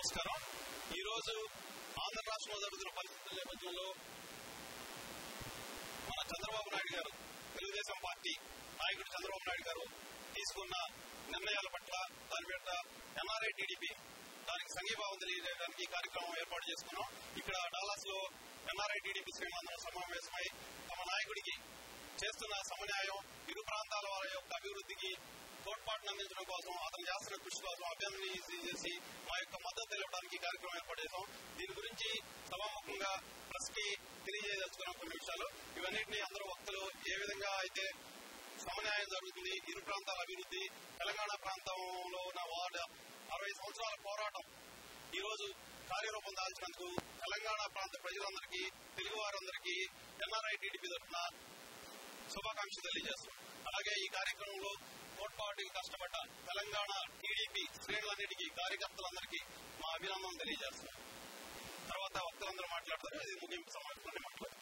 నమస్కారం ఈ రోజు ఆంధ్ర రాష్ట్రంలో జరుగుతున్న పరిస్థితుల నేపథ్యంలో మన చంద్రబాబు నాయుడు గారు తెలుగుదేశం పార్టీ నాయకుడు చంద్రబాబు నాయుడు గారు తీసుకున్న నిర్ణయాల పట్ల దాని పట్ల ఎన్ఆర్ఐ టీడీపీ దానికి సంఘీభావం తెలియజేయడానికి ఈ కార్యక్రమం ఏర్పాటు చేసుకున్నాం ఇక్కడ డాలాస్ లో ఎన్ఆర్ఐ టీడీపీ శ్రేణులందరూ సమావేశమై తమ నాయకుడికి చేస్తున్న సమన్యాయం ఇరు ప్రాంతాల వారి యొక్క అభివృద్ధికి తోడ్పాటును అందించడం కోసం అతను చేస్తున్న కృషి కోసం అభినందన చేసి మా యొక్క మద్దతు తెలపడానికి ఈ కార్యక్రమం ఏర్పాటు చేశాం దీని గురించి సభాముఖంగా ప్రెస్ కి తెలియజేయదలుచుకున్న కొన్ని విషయాలు ఇవన్నింటినీ అందరూ వక్తలు ఏ విధంగా అయితే సమన్యాయం జరుగుతుంది ఇరు ప్రాంతాల అభివృద్ధి తెలంగాణ ప్రాంతంలో ఉన్న వార్డు అరవై సంవత్సరాల పోరాటం ఈ రోజు కార్యరూపం దాల్చినందుకు తెలంగాణ ప్రాంత ప్రజలందరికీ తెలుగు వారందరికీ ఎన్ఆర్ఐ టీడీపీ తరఫున శుభాకాంక్షలు తెలియజేస్తున్నాం అలాగే ఈ కార్యక్రమంలో తోడ్పాటుకి కష్టపడ్డ తెలంగాణ టీడీపీ శ్రేణులన్నిటికీ కార్యకర్తలందరికీ మా అభినందనలు తెలియజేస్తున్నాం తర్వాత వక్తలందరూ మాట్లాడతారు ఇది ముగింపు సమావేశంలో మాట్లాడతారు